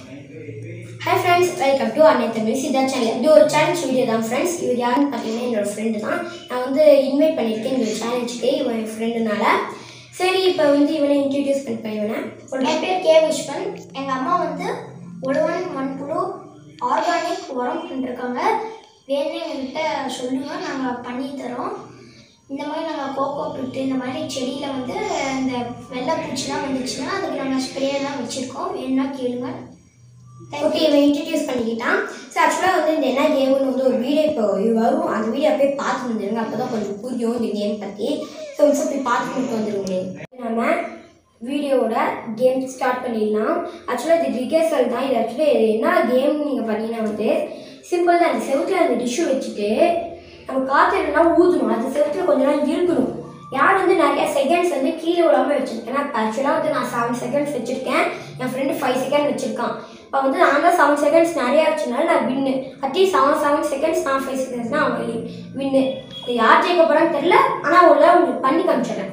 hi friends welcome to அன்னை Tamil Siddha channel இது ஒரு சேலஞ்ச் வீடியோ தான் ஃப்ரெண்ட்ஸ் இவர் யாருன்னு பார்த்தீங்கன்னா என்னோட ஃப்ரெண்டு தான் நான் வந்து இன்வைட் பண்ணியிருக்கேன் இந்த சேலஞ்சுக்கு இவன் என் ஃப்ரெண்டுனால சரி இப்போ வந்து இவனை இன்ட்ரடியூஸ் பண்ணிப்பேன் இவனை என் பேர் கே விஸ்வன் எங்கள் அம்மா வந்து உழவன் மண்புழு ஆர்கானிக் உரம் பண்ணிருக்காங்க வேணும்னு எங்கள்கிட்ட சொல்லுங்கள் நாங்கள் பண்ணி தரோம் இந்த மாதிரி நாங்கள் கோகோ பிட்டு இந்த மாதிரி செடியில் வந்து இந்த வெள்ளைப்பூச்சிலாம் வந்துச்சுன்னா அதுக்கு நாங்கள் ஸ்ப்ரேலாம் வச்சுருக்கோம் வேணும்னா கேளுங்க ஓகே இவன் இன்ட்ரடியூஸ் பண்ணிக்கிட்டான் ஸோ ஆக்சுவலாக வந்து இந்த என்ன கேம்னு வந்து ஒரு வீடியோ இப்போ வரும் அந்த வீடியோ போய் பார்த்து வந்துருங்க அப்போ தான் கொஞ்சம் புரியும் இந்த கேம் பற்றி ஸோ இப்போ போய் பார்த்து மட்டும் வந்துருங்களே நம்ம வீடியோவோட கேம் ஸ்டார்ட் பண்ணிடலாம் ஆக்சுவலாக இது ரிகர்சல் தான் இது ஆக்சுவலாக என்ன கேம் நீங்கள் பார்த்தீங்கன்னா வந்து சிம்பிள் தான் இந்த செவுத்தில் அந்த டிஷ்யூ வச்சுட்டு நம்ம காற்றுனா ஊதணும் அது செவுத்தில் கொஞ்ச நேரம் இருக்கணும் யார் வந்து நிறைய செகண்ட்ஸ் வந்து கீழே விடாமல் வச்சுருக்கேன் இப்போ ஆக்சுவலாக வந்து நான் செவன் செகண்ட்ஸ் வச்சுருக்கேன் என் ஃப்ரெண்டு ஃபைவ் செகண்ட் வச்சுருக்கான் இப்போ வந்து நான் தான் செவன் செகண்ட்ஸ் நிறையா வச்சனால நான் win at least seven seven seconds நான் ஃபைவ் செகண்ட்ஸ்னால் அவன் வின்னு இது யார் ஜெயிக்க போகிறான்னு தெரில ஆனால் உள்ள உங்களுக்கு பண்ணி காமிச்சிடுறேன்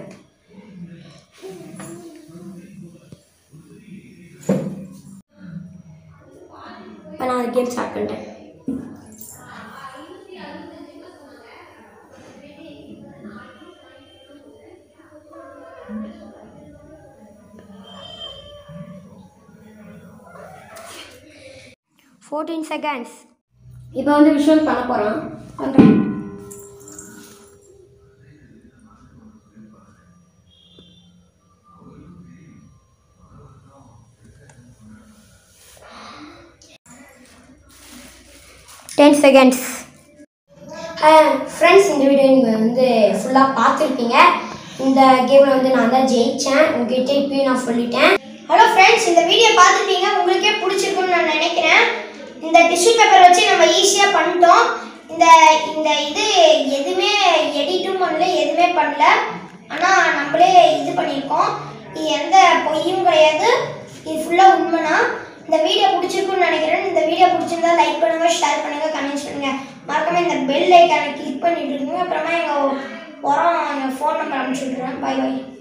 இப்போ நான் கேம் ஸ்டார்ட் பண்ணிட்டேன் ஃபோர்டீன் செகண்ட்ஸ் இப்போ வந்து விஷுவல் பண்ண போகிறோம் பண்ணுறேன் டென் செகண்ட்ஸ் ஃப்ரெண்ட்ஸ் இந்த வீடியோ நீங்கள் வந்து ஃபுல்லாக பார்த்துருப்பீங்க இந்த கேமில் வந்து நான் தான் ஜெயித்தேன் உங்ககிட்ட இப்பயும் நான் சொல்லிட்டேன் ஹலோ ஃப்ரெண்ட்ஸ் இந்த வீடியோ பார்த்துருப்பீங்க உங்களுக்கே பிடிச்சிருக்குன்னு நான் நினைக்கிறேன் இந்த டிஷ்யூ பேப்பர் வச்சு நம்ம ஈஸியாக பண்ணிட்டோம் இந்த இந்த இது எதுவுமே எடிட்டும் பண்ணல எதுவுமே பண்ணல ஆனால் நம்மளே இது பண்ணியிருக்கோம் இது எந்த பொய்யும் கிடையாது இது ஃபுல்லாக உண்மைனா இந்த வீடியோ பிடிச்சிருக்குன்னு நினைக்கிறேன் இந்த வீடியோ பிடிச்சிருந்தா லைக் பண்ணுங்க ஷேர் பண்ணுங்க கமெண்ட்ஸ் பண்ணுங்க மறக்காம இந்த பெல் ஐக்கானை கிளிக் பண்ணிட்டு இருக்கீங்க அப்புறமா எங்கள் உரம் எங்கள் ஃபோன் நம்பர் அனுப்பிச்சி விட்ருவேன் பை பை